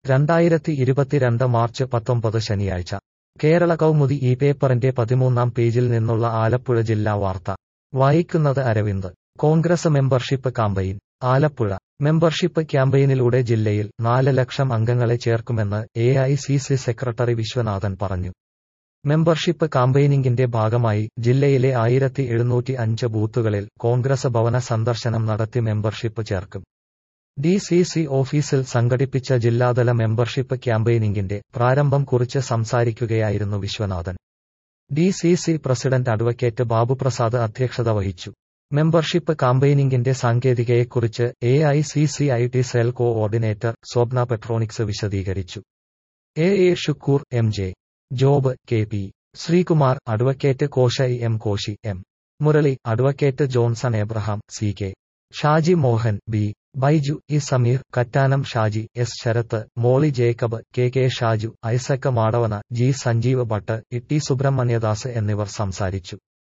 രണ്ടായിരത്തി ഇരുപത്തിരണ്ട് മാർച്ച് പത്തൊമ്പത് ശനിയാഴ്ച കേരള കൗമുദി ഈ പേപ്പറിന്റെ പതിമൂന്നാം പേജിൽ നിന്നുള്ള ആലപ്പുഴ ജില്ലാ വാർത്ത വായിക്കുന്നത് Aravind Congress membership campaign Alappuzha membership ക്യാമ്പയിനിലൂടെ ജില്ലയിൽ നാല് ലക്ഷം അംഗങ്ങളെ ചേർക്കുമെന്ന് A I C C secretary Viswanathan പറഞ്ഞു മെമ്പർഷിപ്പ് കാമ്പയിനിംഗിന്റെ ഭാഗമായി ജില്ലയിലെ ആയിരത്തി എഴുന്നൂറ്റി അഞ്ച് ബൂത്തുകളിൽ കോൺഗ്രസ് ഭവന സന്ദർശനം നടത്തി മെമ്പർഷിപ്പ് ചേർക്കും ഡി സി സി ഓഫീസിൽ സംഘടിപ്പിച്ച ജില്ലാതല മെമ്പർഷിപ്പ് ക്യാമ്പയിനിംഗിന്റെ പ്രാരംഭം കുറിച്ച് സംസാരിക്കുകയായിരുന്നു Viswanathan D C C president advocate Babuprasad അധ്യക്ഷത വഹിച്ചു മെമ്പർഷിപ്പ് കാമ്പയിനിംഗിന്റെ സാങ്കേതികയെക്കുറിച്ച് A I C C I T cell coordinator Swapna Petronics വിശദീകരിച്ചു A A Shukoor M J Job K P Sreekumar advocate Koshy M Koshy M Murali advocate Johnson Abraham C K Shaji Mohan B Baiju E Sameer Kattanam Shaji S Sarath Molly Jacob K K Shaju Isaac Madavana G Sanjeev Bhatt E T Subramanyadas എന്നിവർ സംസാരിച്ചു